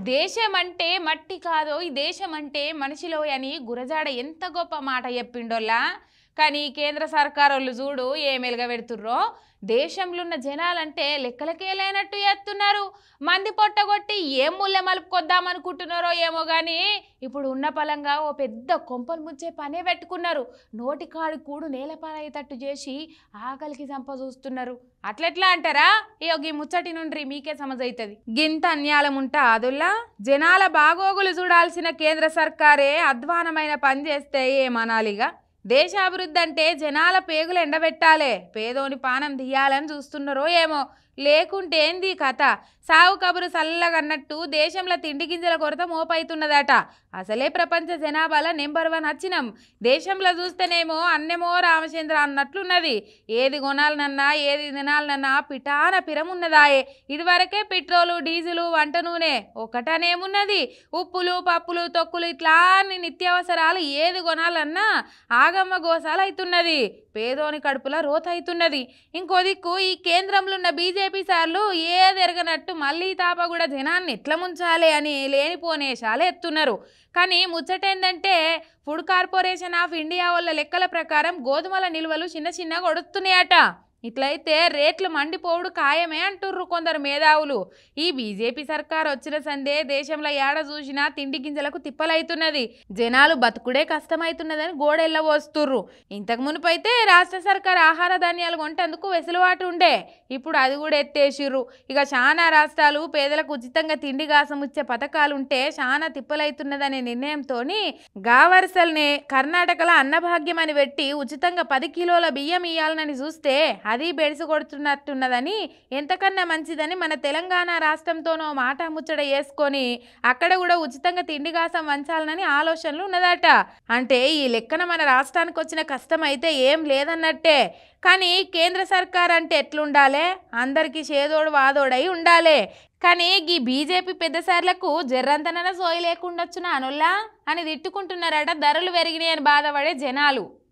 దేశం అంటే మట్టి కాదో ఈ దేశం అంటే మనిషిలో అని గురజాడ ఎంత గొప్ప మాట చెప్పిండోల్లా కానీ కేంద్ర సర్కార్ వాళ్ళు చూడు ఏ మెలుగ పెడుతుర్రో దేశంలో ఉన్న జనాలంటే లెక్కలకే లేనట్టు చేస్తున్నారు మంది పొట్టగొట్టి ఏం ముల్లె మలుపుకొద్దామనుకుంటున్నారో ఏమో కానీ ఇప్పుడు ఉన్న పలంగా ఓ పెద్ద కొంపలు ముంచే పనే పెట్టుకున్నారు నోటికాడి కూడు నేలపాలయ్యేటట్టు చేసి ఆకలికి చంప చూస్తున్నారు అట్లెట్లా అంటారా ఇక ఈ ముచ్చటి నుండి మీకే సమజైతుంది గింత అన్యాయం ఉంటా అదుల్లా జనాల బాగోగులు చూడాల్సిన కేంద్ర సర్కారే అధ్వానమైన పని చేస్తే ఏమనాలిగా దేశాభివృద్ధి అంటే జనాల పేగులు ఎండబెట్టాలే పేదోని పానం తీయాలని చూస్తున్నారో ఏమో లేకుంటే ఏంది ఈ కథ సావు కబురు చల్లగన్నట్టు దేశంలో తిండి గింజల కొరత మోపైతున్నదట అసలే ప్రపంచ జనాభాలో నెంబర్ వన్ వచ్చినాం దేశంలో చూస్తేనేమో అన్నెమో రామచంద్ర అన్నట్లున్నది ఏది కొనాలనన్నా ఏది తినాలనన్నా పిటాన పిరమున్నదాయే ఇదివరకే పెట్రోలు డీజిలు వంట నూనె ఒకటనేమున్నది ఉప్పులు పప్పులు తొక్కులు ఇట్లా అన్ని నిత్యావసరాలు ఏది కొనాలన్నా ఆగమ్మ గోసాలు అవుతున్నది పేదోని కడుపులో రోత అవుతున్నది ఇంకో దిక్కు ఈ కేంద్రంలో ఉన్న బీజేపీ సార్లు ఏది ఎరగనట్టు మళ్ళీ తాప కూడా జనాన్ని ఎట్లా ముంచాలి అని లేనిపోనేషాలు ఎత్తున్నారు కానీ ముచ్చటేందంటే ఫుడ్ కార్పొరేషన్ ఆఫ్ ఇండియా వాళ్ళ లెక్కల ప్రకారం గోధుమల నిల్వలు చిన్న చిన్నగా ఒడుస్తున్నాయట ఇట్లయితే రేట్లు మండిపోవుడు ఖాయమే అంటుర్రు కొందరు మేధావులు ఈ బీజేపీ సర్కార్ వచ్చిన సందే దేశంలో ఏడ చూసినా తిండి గింజలకు తిప్పలైతున్నది జనాలు బతుకుడే కష్టమైతున్నదని గోడెళ్ళవస్తుర్రు ఇంతకు మునుపైతే రాష్ట్ర సర్కార్ ఆహార ధాన్యాలు కొంటందుకు వెసులుబాటు ఉండే ఇప్పుడు అది కూడా ఎత్తేసిర్రు ఇక చాలా రాష్ట్రాలు పేదలకు ఉచితంగా తిండి గాసం ఇచ్చే పథకాలుంటే చాలా తిప్పలైతున్నదనే నిర్ణయంతో గావరసల్నే కర్ణాటకలో అన్నభాగ్యం అని పెట్టి ఉచితంగా పది కిలోల బియ్యం ఇయ్యాలనని చూస్తే అది బెడిసి కొడుతున్నట్టున్నదని ఎంతకన్నా మంచిదని మన తెలంగాణ రాష్ట్రంతోనో మాట ముచ్చట వేసుకొని అక్కడ కూడా ఉచితంగా తిండి గాసం వంచాలనని ఆలోచనలు ఉన్నదట అంటే ఈ లెక్కన మన రాష్ట్రానికి వచ్చిన కష్టం అయితే ఏం లేదన్నట్టే కానీ కేంద్ర సర్కార్ అంటే ఎట్లుండాలే అందరికీ చేదోడు వాదోడై ఉండాలే కానీ ఈ బీజేపీ పెద్దసార్లకు జర్రంతనన సోయి లేకుండొచ్చునా అనుల్లా అని తిట్టుకుంటున్నారట ధరలు పెరిగినాయని బాధపడే జనాలు